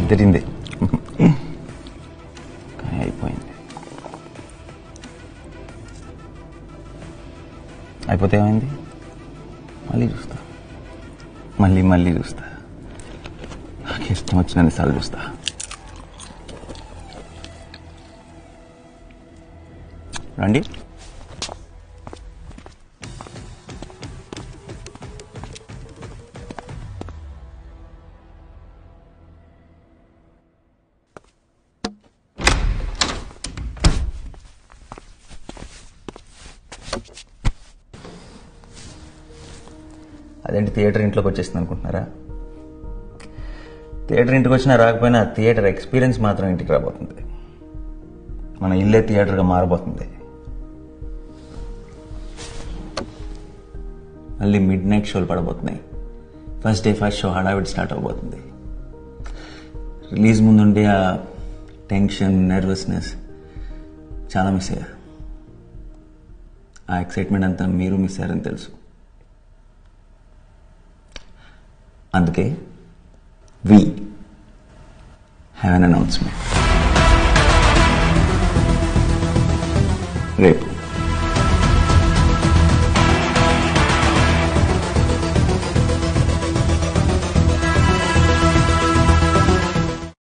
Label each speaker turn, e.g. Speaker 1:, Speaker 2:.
Speaker 1: తిరిగింది కానీ అయిపోయింది అయిపోతే ఏమైంది మళ్ళీ చూస్తా మళ్ళీ మళ్ళీ చూస్తా నాకు ఇష్టం వచ్చిన సార్లు చూస్తా రండి అదేంటి థియేటర్ ఇంట్లోకి వచ్చేస్తుంది అనుకుంటున్నారా థియేటర్ ఇంటికి వచ్చినా రాకపోయినా థియేటర్ ఎక్స్పీరియన్స్ మాత్రం ఇంటికి రాబోతుంది మన ఇల్లే థియేటర్గా మారబోతుంది మళ్ళీ మిడ్ నైట్ షోలు పడబోతున్నాయి ఫస్ట్ డే ఫస్ట్ షో హడావిడి స్టార్ట్ అవబోతుంది రిలీజ్ ముందుండే ఆ టెన్షన్ నర్వస్నెస్ చాలా మిస్ అయ్యా ఆ ఎక్సైట్మెంట్ అంతా మీరు మిస్ అయ్యారని తెలుసు అందుకే వి హ్యావ్ అన్ అనౌన్స్మెంట్ రేపు